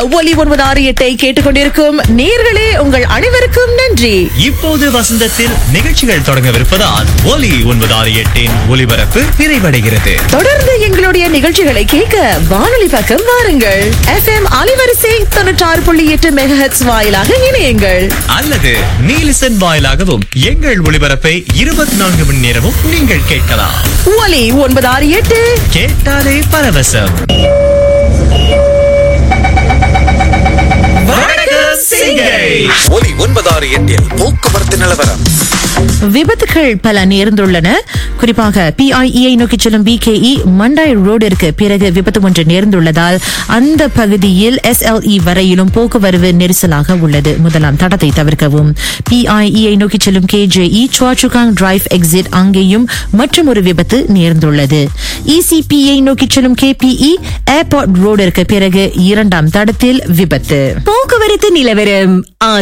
ஒலி ஒன்பது ஆறு எட்டை கேட்டுக்கொண்டிருக்கும் நேர்களே உங்கள் அனைவருக்கும் நன்றி இப்போது வசந்தத்தில் நிகழ்ச்சிகள் தொடங்கவிருப்பதால் ஒலி ஒன்பது ஆறு எட்டின் ஒலிபரப்பு நிறைவடைகிறது தொடர்ந்து எங்களுடைய நிகழ்ச்சிகளை கேட்க வானொலி பக்கம் வாருங்கள் எஃப்எம் அலைவரிசை தொண்ணூற்றாறு புள்ளி எட்டு மெகஹெட்ஸ் வாயிலாக இணையுங்கள் அல்லது நீலிசன் வாயிலாகவும் எங்கள் ஒளிபரப்பை இருபத்தி நான்கு மணி நேரமும் நீங்கள் கேட்கலாம் ஒலி ஒன்பது ஆறு எட்டு கேட்டாலே பரவசம் வணக்கம் சிங்கை ஒலி ஒன்பதாறு எட்டில் போக்குவரத்து நிலவரம் விபத்துகள் பல நேர்ந்துள்ளன குறிப்பாக பிஐஇஐ நோக்கி செல்லும் பிகேஇ மண்டாய் ரோடிற்கு பிறகு விபத்து ஒன்று நேர்ந்துள்ளதால் அந்த பகுதியில் எஸ்எல்இ வரையிலும் போக்குவரவு நெரிசலாக உள்ளது முதலாம் தடத்தை தவிர்க்கவும் பிஐஇஐ நோக்கி செல்லும் கேஜேஇ சுவாச்சுகாங் டிரைவ் எக்ஸிட் அங்கேயும் மற்றும் ஒரு விபத்து நேர்ந்துள்ளது இசிபிஐ நோக்கி செல்லும் கேபிஇ ஏர்போர்ட் ரோடிற்கு பிறகு இரண்டாம் தடத்தில் விபத்து போக்குவரத்து நிலவரம்